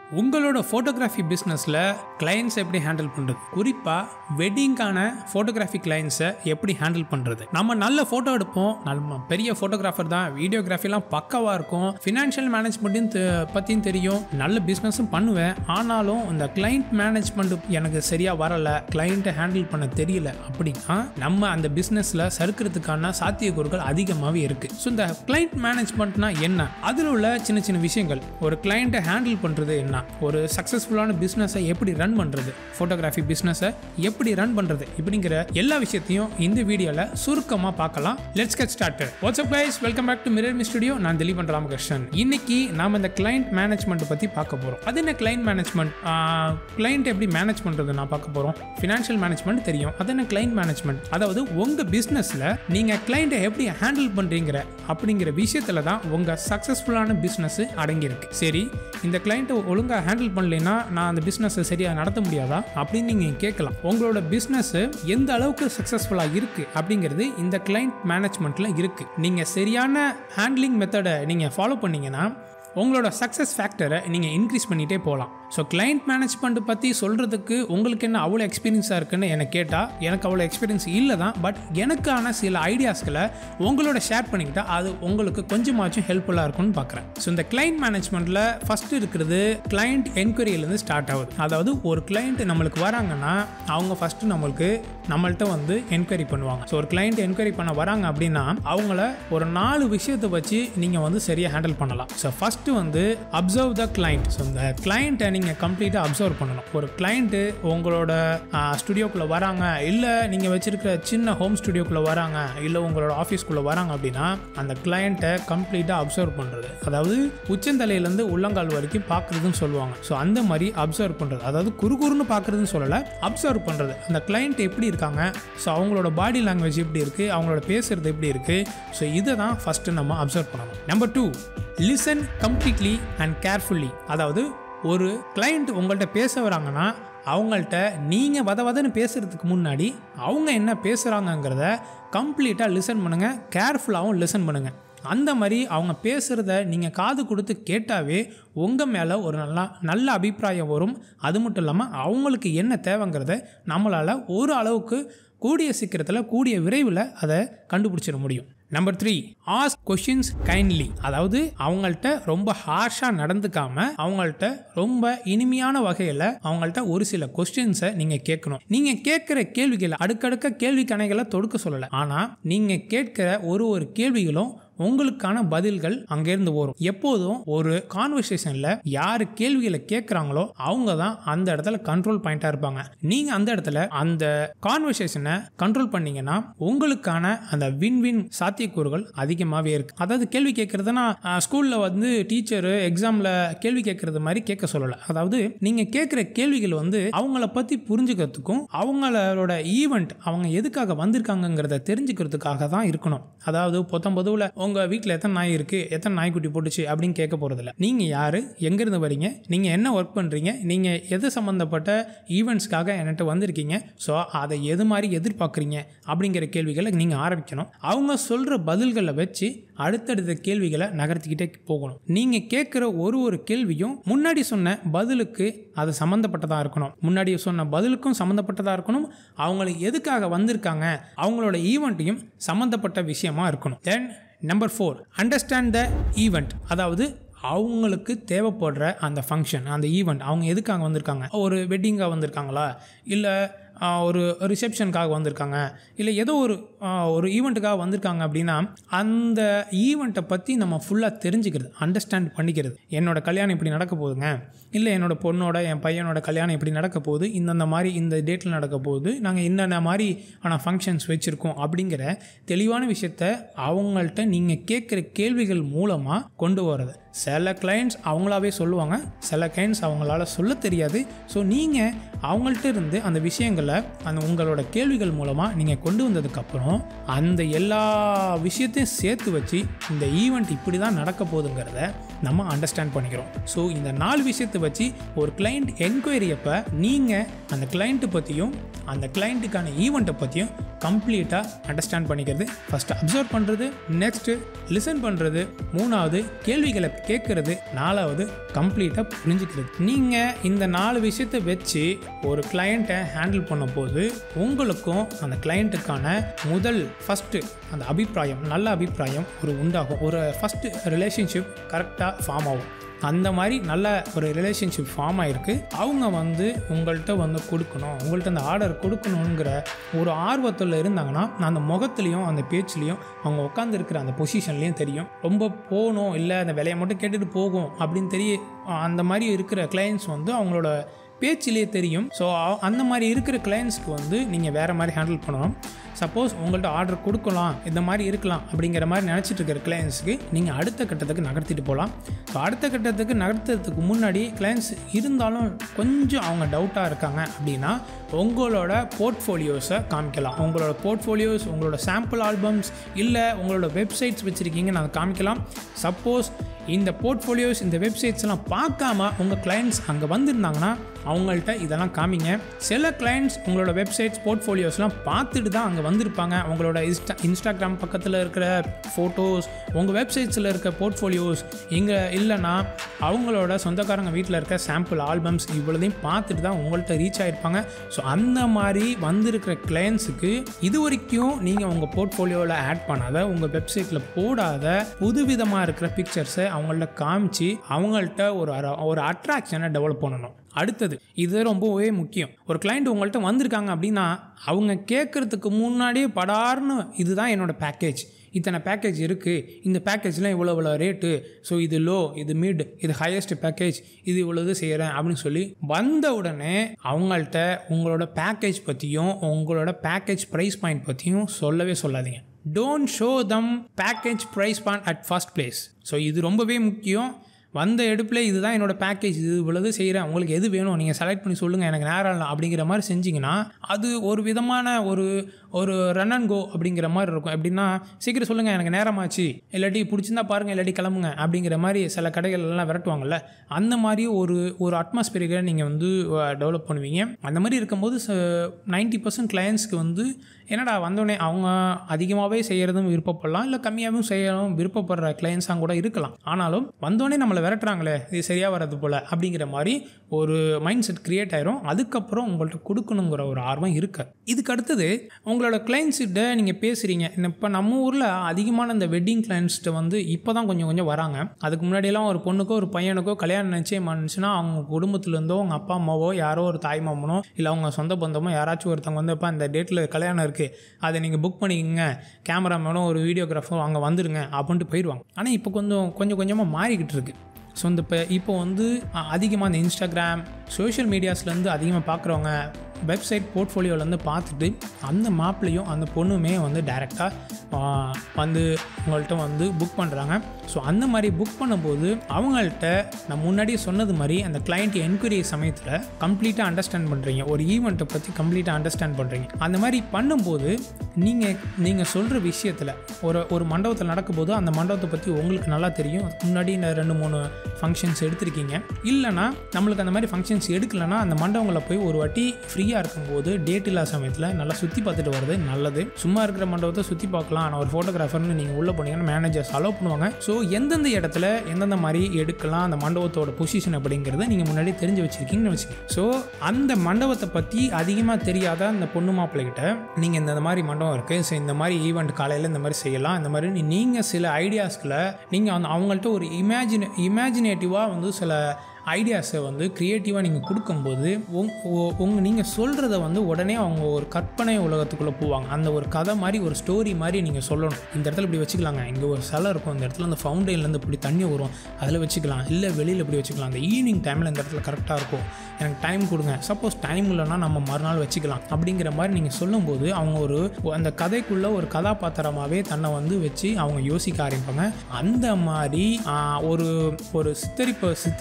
உங்களோட ஃபோட்டோகிராஃபி பிஸ்னஸில் கிளைண்ட்ஸ் எப்படி ஹேண்டில் பண்ணுறது குறிப்பாக வெட்டிங்கான ஃபோட்டோகிராஃபி கிளைண்ட்ஸை எப்படி ஹேண்டில் பண்ணுறது நம்ம நல்ல ஃபோட்டோ எடுப்போம் நம்ம பெரிய ஃபோட்டோகிராஃபர் தான் வீடியோகிராஃபிலாம் பக்கவாக இருக்கும் ஃபினான்ஷியல் மேனேஜ்மெண்ட்டையும் பற்றியும் தெரியும் நல்ல பிஸ்னஸும் பண்ணுவேன் ஆனாலும் இந்த கிளைண்ட் மேனேஜ்மெண்ட் எனக்கு சரியாக வரலை கிளைண்ட்டை ஹேண்டில் பண்ண தெரியல அப்படின்னா நம்ம அந்த பிஸ்னஸில் சறுக்கிறதுக்கான சாத்தியக்கூறுகள் அதிகமாகவே இருக்குது ஸோ இந்த கிளைண்ட் மேனேஜ்மெண்ட்னா என்ன அதில் உள்ள சின்ன சின்ன விஷயங்கள் ஒரு கிளைண்ட்டை ஹேண்டில் பண்ணுறது என்ன ஒரு சக்ஸஸ்ஃபுல்லான பிஸ்னஸை எப்படி ரன் பண்ணுறது ஃபோட்டோகிராஃபி பிஸ்னஸை எப்படி ரன் பண்ணுறது இப்படிங்கிற எல்லா விஷயத்தையும் இந்த வீடியோவில் சுருக்கமாக பார்க்கலாம் let's get started what's up guys welcome back to Mirror Me Studio நான் திலீபன் ராமகிருஷ்ணன் இன்னைக்கு நாம இந்த கிளைண்ட் மேனேஜ்மெண்ட் பற்றி பார்க்க போகிறோம் அது என்ன கிளைண்ட் மேனேஜ்மெண்ட் கிளைண்ட் எப்படி மேனேஜ் பண்ணுறது நான் பார்க்க போகிறோம் ஃபினான்ஷியல் மேனேஜ்மெண்ட் தெரியும் அது என்ன கிளைண்ட் மேனேஜ்மெண்ட் அதாவது உங்கள் பிஸ்னஸில் நீங்கள் கிளைண்ட்டை எப்படி ஹேண்டில் பண்ணுறீங்கிற அப்படிங்கிற விஷயத்தில் தான் உங்கள் சக்ஸஸ்ஃபுல்லான பிஸ்னஸ் அடங்கியிருக்கு சரி இந்த கிளைண்ட்டை ஒழுங்காக ஹேண்டில் பண்ணலைன்னா நான் அந்த பிஸ்னஸை சரியாக நடத்த முடியாதா அப்படின்னு நீங்கள் கேட்கலாம் உங்களோட பிஸ்னஸ் எந்த அளவுக்கு சக்ஸஸ்ஃபுல்லாக இருக்குது அப்படிங்கிறது இந்த கிளைண்ட் மேனேஜ்மெண்ட்டில் இருக்குது நீங்கள் சரியான ஹேண்ட்லிங் மெத்தடை நீங்கள் ஃபாலோ பண்ணீங்கன்னா உங்களோட சக்ஸஸ் ஃபேக்டரை நீங்கள் இன்க்ரீஸ் பண்ணிகிட்டே போகலாம் ஸோ கிளைண்ட் மேனேஜ்மெண்ட் பற்றி சொல்கிறதுக்கு உங்களுக்கு என்ன அவ்வளோ எக்ஸ்பீரியன்ஸாக இருக்குன்னு எனக்கு கேட்டால் எனக்கு அவ்வளோ எக்ஸ்பீரியன்ஸ் இல்லை தான் பட் எனக்கான சில ஐடியாஸ்களை உங்களோட ஷேர் பண்ணிக்கிட்டால் அது உங்களுக்கு கொஞ்சமாச்சும் ஹெல்ப்ஃபுல்லாக இருக்கும்னு பார்க்குறேன் ஸோ இந்த கிளைண்ட் மேனேஜ்மெண்ட்டில் ஃபஸ்ட்டு இருக்கிறது கிளைண்ட் என்கொயரியிலேருந்து ஸ்டார்ட் ஆகுது அதாவது ஒரு கிளைண்ட் நம்மளுக்கு வராங்கன்னா அவங்க ஃபஸ்ட்டு நம்மளுக்கு நம்மள்ட்ட வந்து என்கொயரி பண்ணுவாங்க ஸோ ஒரு கிளைண்ட் என்கொயரி பண்ண வராங்க அப்படின்னா அவங்கள ஒரு நாலு விஷயத்தை வச்சு நீங்கள் வந்து சரியாக ஹேண்டில் பண்ணலாம் ஸோ ஃபஸ்ட்டு வந்து அப்சர்வ் த கிளைண்ட் ஸோ இந்த கிளைண்ட்டை நீங்கள் கம்ப்ளீட்டாக அப்சர்வ் பண்ணணும் ஒரு கிளைண்ட்டு உங்களோட ஸ்டுடியோக்குள்ளே வராங்க இல்லை நீங்கள் வச்சுருக்க சின்ன ஹோம் ஸ்டுடியோக்குள்ளே வராங்க இல்லை உங்களோட ஆஃபீஸ்க்குள்ளே வராங்க அப்படின்னா அந்த கிளைண்ட்டை கம்ப்ளீட்டாக அப்சர்வ் பண்ணுறது அதாவது உச்சந்தலையிலேருந்து உள்ளங்கால் வரைக்கும் பார்க்குறதுன்னு சொல்லுவாங்க ஸோ அந்த மாதிரி அப்சர்வ் பண்ணுறது அதாவது குறுகுறுன்னு பார்க்குறதுன்னு சொல்லலை அப்சர்வ் பண்ணுறது அந்த கிளைண்ட் எப்படி இருக்காங்க ஸோ அவங்களோட பாடி லாங்குவேஜ் எப்படி இருக்குது அவங்களோட பேசுகிறது எப்படி இருக்குது ஸோ இதை தான் ஃபஸ்ட்டு நம்ம அப்சர்வ் பண்ணணும் number two listen completely and carefully அதாவது ஒரு கிளைண்ட் உங்கள்கிட்ட பேச வராங்கன்னா அவங்கள்ட்ட நீங்கள் வத வதன்னு பேசுகிறதுக்கு முன்னாடி அவங்க என்ன பேசுகிறாங்கங்கிறத கம்ப்ளீட்டாக லிசன் பண்ணுங்கள் கேர்ஃபுல்லாகவும் லிசன் பண்ணுங்கள் அந்த மாதிரி அவங்க பேசுகிறத நீங்கள் காது கொடுத்து கேட்டாவே உங்கள் மேலே ஒரு நல்லா நல்ல அபிப்பிராயம் வரும் அது மட்டும் இல்லாமல் அவங்களுக்கு என்ன தேவைங்கிறத நம்மளால் ஒரு அளவுக்கு கூடிய சீக்கிரத்தில் கூடிய விரைவில் அதை கண்டுபிடிச்சிட முடியும் number three ask questions kindly அதாவது அவங்கள்ட்ட ரொம்ப ஹார்ஷாக நடந்துக்காம அவங்கள்ட்ட ரொம்ப இனிமையான வகையில் அவங்கள்ட்ட ஒரு சில கொஸ்டின்ஸை நீங்கள் கேட்கணும் நீங்கள் கேட்குற கேள்விகளை அடுக்கடுக்க கேள்வி கணைகளை தொடுக்க சொல்லலை ஆனால் நீங்கள் கேட்குற ஒரு ஒரு கேள்விகளும் உங்களுக்கான பதில்கள் அங்கேருந்து வரும் எப்போதும் ஒரு கான்வர்சேஷனில் யார் கேள்விகளை கேட்குறாங்களோ அவங்க தான் அந்த இடத்துல கண்ட்ரோல் பாயிண்டாக இருப்பாங்க நீங்கள் அந்த இடத்துல அந்த கான்வர்சேஷனை கண்ட்ரோல் பண்ணீங்கன்னா உங்களுக்கான அந்த வின் வின் சாத்தியக்கூறுகள் அதிகமாகவே இருக்கு அதாவது கேள்வி கேட்குறதுனா ஸ்கூலில் வந்து டீச்சரு எக்ஸாமில் கேள்வி கேட்குறது மாதிரி கேட்க சொல்லலை அதாவது நீங்கள் கேட்குற கேள்விகள் வந்து அவங்கள பற்றி புரிஞ்சுக்கிறதுக்கும் அவங்களோட ஈவெண்ட் அவங்க எதுக்காக வந்திருக்காங்கங்கிறத தெரிஞ்சுக்கிறதுக்காக தான் இருக்கணும் அதாவது பொத்தம்பதுவில் உங்கள் வீட்டில் எத்தனை நாய் இருக்குது எத்தனை நாய்க்குட்டி போட்டுச்சு அப்படின்னு கேட்க போகிறதில்ல நீங்கள் யார் எங்கேருந்து வரீங்க நீங்கள் என்ன ஒர்க் பண்ணுறீங்க நீங்கள் எது சம்மந்தப்பட்ட ஈவெண்ட்ஸ்க்காக என்கிட்ட வந்திருக்கீங்க ஸோ அதை எது மாதிரி எதிர்பார்க்குறீங்க அப்படிங்கிற கேள்விகளை நீங்கள் ஆரம்பிக்கணும் அவங்க சொல்கிற பதில்களை வச்சு அடுத்தடுத்த கேள்விகளை நகர்த்திக்கிட்டே போகணும் நீங்கள் கேட்குற ஒரு ஒரு கேள்வியும் முன்னாடி சொன்ன பதிலுக்கு அது சம்மந்தப்பட்டதாக இருக்கணும் முன்னாடி சொன்ன பதிலுக்கும் சம்மந்தப்பட்டதாக இருக்கணும் அவங்களுக்கு எதுக்காக வந்திருக்காங்க அவங்களோட ஈவெண்ட்டையும் சம்மந்தப்பட்ட விஷயமா இருக்கணும் then number four understand the event அதாவது அவங்களுக்கு தேவைப்படுற அந்த ஃபங்க்ஷன் அந்த ஈவெண்ட் அவங்க எதுக்காக வந்திருக்காங்க ஒரு வெட்டிங்காக வந்திருக்காங்களா இல்லை ஒரு ரிசப்ஷனுக்காக வந்திருக்காங்க இல்லை ஏதோ ஒரு ஒரு ஈவெண்ட்டுக்காக வந்திருக்காங்க அப்படின்னா அந்த ஈவெண்ட்டை பற்றி நம்ம ஃபுல்லாக தெரிஞ்சுக்கிறது அண்டர்ஸ்டாண்ட் பண்ணிக்கிறது என்னோடய கல்யாணம் இப்படி நடக்க போகுதுங்க இல்லை என்னோடய பொண்ணோட என் பையனோட கல்யாணம் இப்படி நடக்க போகுது இந்தந்த மாதிரி இந்த டேட்டில் நடக்க போகுது நாங்கள் என்னென்ன மாதிரி ஆனால் ஃபங்க்ஷன்ஸ் வச்சுருக்கோம் அப்படிங்கிற தெளிவான விஷயத்த அவங்கள்ட்ட நீங்கள் கேட்குற கேள்விகள் மூலமாக கொண்டு வர்றது சில கிளைண்ட்ஸ் அவங்களாவே சொல்லுவாங்க சில கிளைண்ட்ஸ் அவங்களால சொல்ல தெரியாது ஸோ நீங்கள் அவங்கள்ட்ட இருந்து அந்த விஷயங்களை அந்த உங்களோட கேள்விகள் மூலமாக நீங்கள் கொண்டு வந்ததுக்கப்புறம் அந்த எல்லா விஷயத்தையும் சேர்த்து வச்சு இந்த ஈவெண்ட் இப்படி தான் நடக்க போகுதுங்கிறத நம்ம அண்டர்ஸ்டாண்ட் பண்ணிக்கிறோம் ஸோ இந்த நாலு விஷயத்தை வச்சு ஒரு கிளைண்ட் என்கொயரி அப்போ நீங்கள் அந்த கிளைண்ட்டு பற்றியும் அந்த கிளைண்ட்டுக்கான ஈவெண்ட்டை பற்றியும் கம்ப்ளீட்டாக அண்டர்ஸ்டாண்ட் பண்ணிக்கிறது ஃபஸ்ட்டு அப்சர்வ் பண்ணுறது நெக்ஸ்ட்டு லிசன் பண்ணுறது மூணாவது கேள்விகளை கேட்குறது நாலாவது கம்ப்ளீட்டாக புரிஞ்சுக்கிறது நீங்கள் இந்த நாலு விஷயத்தை வச்சு ஒரு கிளையண்ட்டை ஹேண்டில் பண்ணும்போது உங்களுக்கும் அந்த கிளையண்ட்டுக்கான முதல் ஃபஸ்ட்டு அந்த அபிப்பிராயம் நல்ல அபிப்பிராயம் ஒரு உண்டாகும் ஒரு ஃபஸ்ட்டு ரிலேஷன்ஷிப் கரெக்டாக ஃபார்ம் ஆகும் அந்த மாதிரி நல்ல ஒரு ரிலேஷன்ஷிப் ஃபார்ம் ஆகிருக்கு அவங்க வந்து உங்கள்கிட்ட வந்து கொடுக்கணும் உங்கள்கிட்ட அந்த ஆர்டர் கொடுக்கணுங்கிற ஒரு ஆர்வத்தில் இருந்தாங்கன்னா அந்த முகத்துலேயும் அந்த பேச்சுலேயும் அவங்க உட்காந்துருக்கிற அந்த பொசிஷன்லேயும் தெரியும் ரொம்ப போகணும் இல்லை அந்த விலையை மட்டும் கேட்டுட்டு போகும் அப்படின்னு தெரிய அந்த மாதிரி இருக்கிற கிளையண்ட்ஸ் வந்து அவங்களோட பேச்சிலே தெரியும் ஸோ அந்த மாதிரி இருக்கிற கிளையண்ட்ஸ்க்கு வந்து நீங்கள் வேறு மாதிரி ஹேண்டில் பண்ணணும் சப்போஸ் உங்கள்கிட்ட ஆர்டர் கொடுக்கலாம் இந்த மாதிரி இருக்கலாம் அப்படிங்கிற மாதிரி நினச்சிட்டு இருக்கிற கிளையண்ட்ஸுக்கு நீங்கள் அடுத்த கட்டத்துக்கு நகர்த்திட்டு போகலாம் ஸோ அடுத்த கட்டத்துக்கு நகர்த்துறதுக்கு முன்னாடி கிளையண்ட்ஸ் இருந்தாலும் கொஞ்சம் அவங்க டவுட்டாக இருக்காங்க அப்படின்னா உங்களோட போர்ட்ஃபோலியோஸை காமிக்கலாம் உங்களோட போர்ட்ஃபோலியோஸ் உங்களோட சாம்பிள் ஆல்பம்ஸ் இல்லை உங்களோட வெப்சைட்ஸ் வச்சுருக்கீங்கன்னு அதை காமிக்கலாம் சப்போஸ் இந்த போர்ட்ஃபோலியோஸ் இந்த வெப்சைட்ஸ்லாம் பார்க்காம உங்கள் கிளைண்ட்ஸ் அங்கே வந்திருந்தாங்கன்னா அவங்கள்ட்ட இதெல்லாம் காமிங்க சில கிளைண்ட்ஸ் உங்களோட வெப்சைட்ஸ் போர்ட்ஃபோலியோஸ்லாம் பார்த்துட்டு தான் அங்கே வந்திருப்பாங்க உங்களோட இன்ஸ்டா இன்ஸ்டாகிராம் பக்கத்தில் இருக்கிற ஃபோட்டோஸ் உங்கள் வெப்சைட்ஸில் இருக்க போர்ட்ஃபோலியோஸ் இங்கே இல்லைன்னா அவங்களோட சொந்தக்காரங்க வீட்டில் இருக்க சாம்பிள் ஆல்பம்ஸ் இவ்வளோதையும் பார்த்துட்டு தான் உங்கள்கிட்ட ரீச் ஆகிருப்பாங்க ஸோ அந்த மாதிரி வந்திருக்கிற கிளையண்ட்ஸுக்கு இது வரைக்கும் நீங்கள் உங்கள் போர்ட்ஃபோலியோவில் ஆட் பண்ணாத உங்கள் வெப்சைட்டில் போடாத புதுவிதமாக இருக்கிற பிக்சர்ஸை அவங்கள்ட்ட காமிச்சு அவங்கள்ட்ட ஒரு அர- ஒரு அட்ராக்ஷனை டெவலப் பண்ணணும் அடுத்தது இது ரொம்பவே முக்கியம் ஒரு கிளைண்ட் உங்கள்கிட்ட வந்திருக்காங்க அப்படின்னா அவங்க கேட்குறதுக்கு முன்னாடியே படார்னு இதுதான் என்னோட பேக்கேஜ் இத்தனை பேக்கேஜ் இருக்குது இந்த பேக்கேஜ்லாம் இவ்வளோ இவ்வளோ ரேட்டு ஸோ இது லோ இது மிட் இது ஹையஸ்ட் பேக்கேஜ் இது இவ்வளவு செய்கிறேன் அப்படின்னு சொல்லி வந்த உடனே அவங்கள்ட்ட உங்களோட பேக்கேஜ் பற்றியும் உங்களோட பேக்கேஜ் ப்ரைஸ் பாயிண்ட் பற்றியும் சொல்லவே சொல்லாதீங்க don't show them package price point at first place so இது ரொம்பவே முக்கியம் வந்த எடுப்பில் இதுதான் என்னோட பேக்கேஜ் இது இவ்வளவு செய்கிறேன் உங்களுக்கு எது வேணும் நீங்கள் செலக்ட் பண்ணி சொல்லுங்கள் எனக்கு நேரம் இல்லை அப்படிங்கிற மாதிரி செஞ்சிங்கன்னா அது ஒரு விதமான ஒரு ஒரு ரன் அண்ட் கோ அப்படிங்கிற மாதிரி இருக்கும் எப்படின்னா சீக்கிரம் சொல்லுங்கள் எனக்கு நேரமாச்சு இல்லாட்டி பிடிச்சிருந்தா பாருங்கள் இல்லாட்டி கிளம்புங்க அப்படிங்கிற மாதிரி சில கடைகள் எல்லாம் விரட்டுவாங்கல்ல அந்த மாதிரி ஒரு ஒரு அட்மாஸ்பியரிக்கை நீங்கள் வந்து டெவலப் பண்ணுவீங்க அந்த மாதிரி இருக்கும்போது நைன்ட்டி பர்சன்ட் கிளையன்ஸ்க்கு வந்து என்னடா வந்தோடனே அவங்க அதிகமாகவே செய்கிறதும் விருப்பப்படலாம் இல்லை கம்மியாகவும் செய்யணும் விருப்பப்படுற கிளையன்ஸாக கூட இருக்கலாம் ஆனாலும் வந்தோடனே நம்மளை விரட்டுறாங்களே இது சரியாக வர்றது போல் அப்படிங்கிற மாதிரி ஒரு மைண்ட் செட் க்ரியேட் ஆயிரும் அதுக்கப்புறம் உங்கள்கிட்ட கொடுக்கணுங்கிற ஒரு ஆர்வம் இருக்கு இதுக்கு அடுத்தது உங்களோட கிளைண்ட்ஸ்கிட்ட நீங்கள் பேசுகிறீங்க இப்போ நம்ம ஊரில் அதிகமான இந்த வெட்டிங் கிளைண்ட்ஸ்கிட்ட வந்து இப்போ தான் கொஞ்சம் கொஞ்சம் வராங்க அதுக்கு முன்னாடியெல்லாம் ஒரு பொண்ணுக்கோ ஒரு பையனுக்கோ கல்யாணம் நிச்சயம் பண்ணுச்சுன்னா அவங்க குடும்பத்துலேருந்தோ அவங்க அப்பா அம்மாவோ யாரோ ஒரு தாய் மாமனோ இல்லை அவங்க சொந்த பந்தமோ யாராச்சும் ஒருத்தவங்க வந்து இப்போ அந்த டேட்டில் கல்யாணம் இருக்குது அதை நீங்கள் புக் பண்ணிக்கோங்க கேமராமேனோ ஒரு வீடியோகிராஃபரும் அங்கே வந்துடுங்க அப்படின்ட்டு போயிடுவாங்க ஆனால் இப்போ கொஞ்சம் கொஞ்சம் கொஞ்சமாக மாறிக்கிட்டு இருக்கு ஸோ இந்த இப்போ இப்போ வந்து அதிகமாக இந்த இன்ஸ்டாகிராம் சோஷியல் மீடியாஸ்லேருந்து அதிகமாக பார்க்குறவங்க வெப்சைட் போர்ட்ஃபோலியோலேருந்து பார்த்துட்டு அந்த மாப்பிளையும் அந்த பொண்ணுமே வந்து டைரெக்டாக வந்து உங்கள்கிட்ட வந்து புக் பண்ணுறாங்க ஸோ அந்த மாதிரி புக் பண்ணும்போது அவங்கள்ட்ட நான் முன்னாடியே சொன்னது மாதிரி அந்த கிளைண்ட் என்கொயரி சமயத்தில் கம்ப்ளீட்டாக அண்டர்ஸ்டாண்ட் பண்ணுறீங்க ஒரு ஈவெண்ட்டை பற்றி கம்ப்ளீட்டாக அண்டர்ஸ்டாண்ட் பண்ணுறீங்க அந்த மாதிரி பண்ணும்போது நீங்கள் நீங்கள் சொல்கிற விஷயத்தில் ஒரு ஒரு மண்டபத்தில் நடக்கும்போது அந்த மண்டபத்தை பற்றி உங்களுக்கு நல்லா தெரியும் அதுக்கு முன்னாடி இந்த ரெண்டு மூணு ஃபங்க்ஷன்ஸ் எடுத்திருக்கீங்க இல்லைனா நம்மளுக்கு அந்த மாதிரி ஃபங்க்ஷன்ஸ் எடுக்கலைன்னா அந்த மண்டபங்களை போய் ஒரு வாட்டி ஃப்ரீயாக இருக்கும்போது டேட் இல்லாத சமயத்தில் நல்லா சுற்றி பார்த்துட்டு வர்றது நல்லது சும்மா இருக்கிற மண்டபத்தை சுற்றி பார்க்கலாம் நான் ஒரு ஃபோட்டோகிராஃபர்னு நீங்கள் உள்ளே போனீங்கன்னா மேனேஜர்ஸ் அலோவ் பண்ணுவாங்க ஸோ எந்தெந்த இடத்துல எந்தெந்த மாதிரி எடுக்கலாம் அந்த மண்டபத்தோட பொசிஷன் அப்படிங்கிறத நீங்கள் முன்னாடி தெரிஞ்சு வச்சுருக்கீங்கன்னு வச்சுக்கோங்க ஸோ அந்த மண்டபத்தை பற்றி அதிகமாக தெரியாத அந்த பொண்ணு மாப்பிள்ளைகிட்ட நீங்கள் இந்த மாதிரி மண்டபம் இருக்குது ஸோ இந்த மாதிரி ஈவெண்ட் காலையில் இந்த மாதிரி செய்யலாம் இந்த மாதிரி நீங்கள் சில ஐடியாஸ்களை நீங்கள் அந்த அவங்கள்ட்ட ஒரு இமேஜின இமேஜினேட்டிவாக வந்து சில ஐடியாஸை வந்து க்ரியேட்டிவாக நீங்கள் கொடுக்கும்போது உங் உங்கள் நீங்கள் சொல்கிறத வந்து உடனே அவங்க ஒரு கற்பனை உலகத்துக்குள்ளே போவாங்க அந்த ஒரு கதை மாதிரி ஒரு ஸ்டோரி மாதிரி நீங்கள் சொல்லணும் இந்த இடத்துல இப்படி வச்சுக்கலாங்க இங்கே ஒரு சிலை இருக்கும் இந்த இடத்துல அந்த ஃபவுண்டெயின்லேருந்து இப்படி தண்ணி வரும் அதில் வச்சுக்கலாம் இல்லை வெளியில் இப்படி வச்சுக்கலாம் அந்த ஈவினிங் டைமில் இந்த இடத்துல கரெக்டாக இருக்கும் எனக்கு டைம் கொடுங்க சப்போஸ் டைம் இல்லைன்னா நம்ம மறுநாள் வச்சுக்கலாம் அப்படிங்கிற மாதிரி நீங்கள் சொல்லும்போது அவங்க ஒரு அந்த கதைக்குள்ளே ஒரு கதாபாத்திரமாகவே தன்னை வந்து வச்சு அவங்க யோசிக்க ஆரம்பிப்பாங்க அந்த மாதிரி ஆஹ், ஒரு ஒரு சித்தரிப்பை சித்தரித்து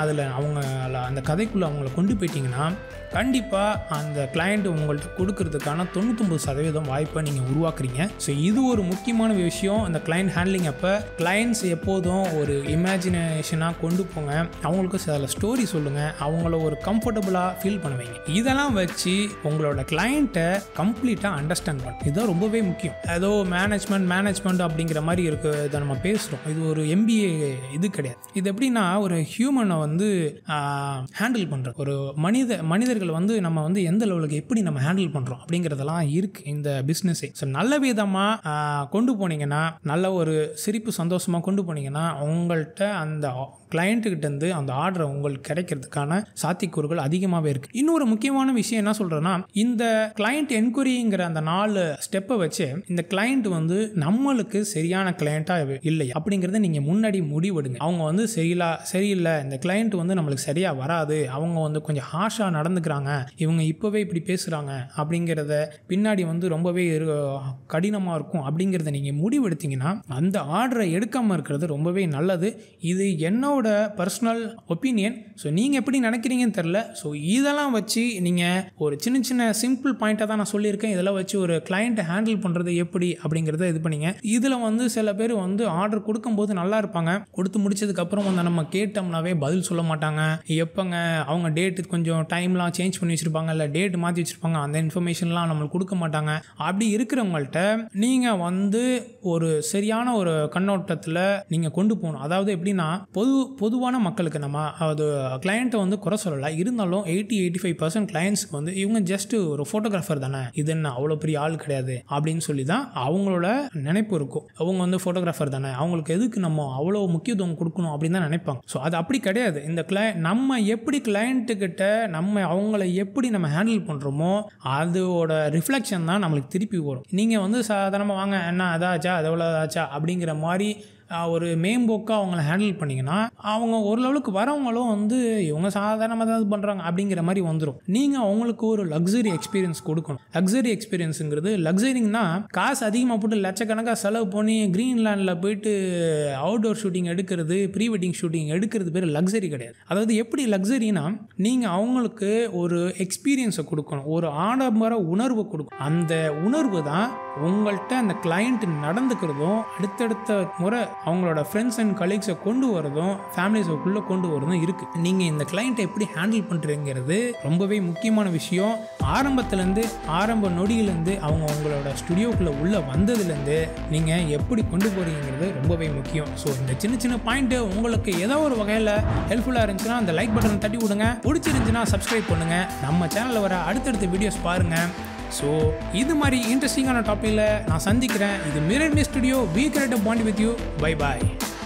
அதில் அவங்க அந்த கதைக்குள்ளே அவங்கள கொண்டு போயிட்டீங்கன்னா கண்டிப்பாக அந்த கிளைண்ட் உங்கள்கிட்ட கொடுக்கறதுக்கான தொண்ணூத்தொம்பது சதவீதம் வாய்ப்பை நீங்கள் உருவாக்குறீங்க ஸோ இது ஒரு முக்கியமான விஷயம் அந்த கிளைண்ட் ஹேண்ட்லிங் அப்போ கிளைண்ட்ஸ் எப்போதும் ஒரு இமேஜினேஷனாக கொண்டு போங்க அவங்களுக்கு சில ஸ்டோரி சொல்லுங்கள் அவங்கள ஒரு கம்ஃபர்டபுளாக ஃபீல் பண்ணுவீங்க இதெல்லாம் வச்சு உங்களோட கிளைண்ட்டை கம்ப்ளீட்டாக அண்டர்ஸ்டாண்ட் பண்ணும் இதுதான் ரொம்பவே முக்கியம் ஏதோ மேனேஜ்மெண்ட் மேனேஜ்மெண்ட் அப்படிங்கிற மாதிரி இருக்கு இதை நம்ம பேசுகிறோம் இது ஒரு எம்பிஏ இது கிடையாது இது எப்படின்னா ஒரு ஹியூமனை வந்து ஹேண்டில் பண்ணுறது ஒரு மனித மனிதர்கள் வந்து நம்ம வந்து எந்த லெவலுக்கு எப்படி நம்ம ஹேண்டில் பண்ணுறோம் அப்படிங்கிறதெல்லாம் இருக்குது இந்த பிஸ்னஸே ஸோ நல்ல விதமாக கொண்டு போனீங்கன்னா நல்ல ஒரு சிரிப்பு சந்தோஷமாக கொண்டு போனீங்கன்னா உங்கள்கிட்ட அந்த கிளைண்ட்டுக்கிட்டேருந்து அந்த ஆர்டரை உங்களுக்கு கிடைக்கிறதுக்கான சாத்தியக்கூறுகள் அதிகமாகவே இருக்குது இன்னொரு முக்கியமான விஷயம் என்ன சொல்கிறேன்னா இந்த கிளைண்ட் என்கொயரிங்கிற அந்த நாலு ஸ்டெப்பை வச்சு இந்த கிளைண்ட் வந்து நம்மளுக்கு சரியான கிளைண்ட்டாக இல்லை அப்படிங்கிறத நீங்கள் முன்னாடி முடிவெடுங்க அவங்க வந்து சரியில்லா சரியில்லை இந்த கிளைண்ட் வந்து நம்மளுக்கு சரியாக வராது அவங்க வந்து கொஞ்சம் ஹார்ஷாக நடந்துக்கிறாங்க இவங்க இப்போவே இப்படி பேசுகிறாங்க அப்படிங்கிறத பின்னாடி வந்து ரொம்பவே கடினமாக இருக்கும் அப்படிங்கிறத நீங்கள் முடிவெடுத்தீங்கன்னா அந்த ஆர்டரை எடுக்காமல் இருக்கிறது ரொம்பவே நல்லது இது என்னோட பர்சனல் ஒப்பீனியன் ஸோ நீங்கள் எப்படி நினைக்கிறீங்கன்னு தெரில ஸோ இதெல்லாம் வச்சு நீங்கள் ஒரு சின்ன சின்ன சிம்பிள் பாயிண்ட்டாக தான் நான் சொல்லியிருக்கேன் இதெல்லாம் வச்சு ஒரு கிளைண்ட்டை ஹேண்டில் பண்ணுறது எப்படி அப்படிங்கிறத இது பண்ணிங்க இதில் வந்து சில பேர் வந்து ஆர்டர் கொடுக்கும்போது நல்லா இருப்பாங்க கொடுத்து முடிச்சதுக்கப்புறம் வந்து நம்ம கேட்டோம்னாவே பதில் சொல்ல மாட்டாங்க எப்போங்க அவங்க டேட்டு கொஞ்சம் டைம்லாம் சேஞ்ச் பண்ணி வச்சுருப்பாங்க இல்லை டேட் மாற்றி வச்சுருப்பாங்க அந்த இன்ஃபர்மேஷன்லாம் நம்மளுக்கு கொடுக்க மாட்டாங்க அப்படி இருக்கிறவங்கள்ட்ட நீங்கள் வந்து ஒரு சரியான ஒரு கண்ணோட்டத்தில் நீங்கள் கொண்டு போகணும் அதாவது எப்படின்னா பொது பொதுவான மக்களுக்கு நம்ம அது கிளைண்ட்டை வந்து குறை சொல்லலை இருந்தாலும் எயிட்டி எயிட்டி ஃபைவ் பர்சன்ட் கிளைண்ட்ஸ்க்கு வந்து இவங்க ஜஸ்ட் ஒரு ஃபோட்டோகிராஃபர் தானே இது என்ன அவ்வளோ பெரிய ஆள் கிடையாது அப்படின்னு சொல்லி தான் அவங்களோட நினைப்பு இருக்கும் அவங்க வந்து ஃபோட்டோகிராஃபர் தானே அவங்களுக்கு எதுக்கு நம்ம அவ்வளோ முக்கியத்துவம் கொடுக்கணும் அப்படின்னு தான் நினைப்பாங்க ஸோ அது அப்படி கிடையாது இந்த கிளை நம்ம எப்படி கிளைண்ட்டுக்கிட்ட நம்ம அவங்கள எப்படி நம்ம ஹேண்டில் பண்ணுறோமோ அதோட ரிஃப்ளெக்ஷன் தான் நம்மளுக்கு திருப்பி வரும் நீங்கள் வந்து சாதாரணமாக வாங்க என்ன அதாச்சா அது எவ்வளோ ஆச்சா அப்படிங்கிற மாதிரி ஒரு மேம்போக்காக அவங்கள ஹேண்டில் பண்ணிங்கன்னா அவங்க ஒரு லெவலுக்கு வரவங்களும் வந்து இவங்க சாதாரணமாக தான் இது பண்ணுறாங்க அப்படிங்கிற மாதிரி வந்துடும் நீங்கள் அவங்களுக்கு ஒரு லக்ஸரி எக்ஸ்பீரியன்ஸ் கொடுக்கணும் லக்ஸரி எக்ஸ்பீரியன்ஸுங்கிறது லக்ஸரிங்னா காசு அதிகமாக போட்டு லட்சக்கணக்காக செலவு பண்ணி க்ரீன்லேண்டில் போயிட்டு அவுட்டோர் ஷூட்டிங் எடுக்கிறது ப்ரீ வெட்டிங் ஷூட்டிங் எடுக்கிறது பேர் லக்ஸரி கிடையாது அதாவது எப்படி லக்ஸரினா நீங்கள் அவங்களுக்கு ஒரு எக்ஸ்பீரியன்ஸை கொடுக்கணும் ஒரு ஆடம்பர உணர்வை கொடுக்கணும் அந்த உணர்வு தான் உங்கள்கிட்ட அந்த கிளைண்ட் நடந்துக்கிறதும் அடுத்தடுத்த முறை அவங்களோட ஃப்ரெண்ட்ஸ் அண்ட் கலீக்ஸை கொண்டு வரதும் ஃபேமிலிஸுக்குள்ளே கொண்டு வரதும் இருக்குது நீங்கள் இந்த கிளைண்ட்டை எப்படி ஹேண்டில் பண்ணுறீங்கிறது ரொம்பவே முக்கியமான விஷயம் ஆரம்பத்துலேருந்து ஆரம்ப நொடியிலேருந்து அவங்க உங்களோட ஸ்டுடியோக்குள்ளே உள்ளே வந்ததுலேருந்து நீங்கள் எப்படி கொண்டு போகிறீங்கிறது ரொம்பவே முக்கியம் ஸோ இந்த சின்ன சின்ன பாயிண்ட்டு உங்களுக்கு ஏதோ ஒரு வகையில் ஹெல்ப்ஃபுல்லாக இருந்துச்சுன்னா அந்த லைக் பட்டன் தட்டி விடுங்க பிடிச்சிருந்துச்சுன்னா சப்ஸ்கிரைப் பண்ணுங்கள் நம்ம சேனலில் வர அடுத்தடுத்த வீடியோஸ் பாருங்கள் ஸோ இது மாதிரி இன்ட்ரெஸ்டிங்கான டாப்பிக்கில் நான் சந்திக்கிறேன் இது Mirror Me Studio we great bond with you bye bye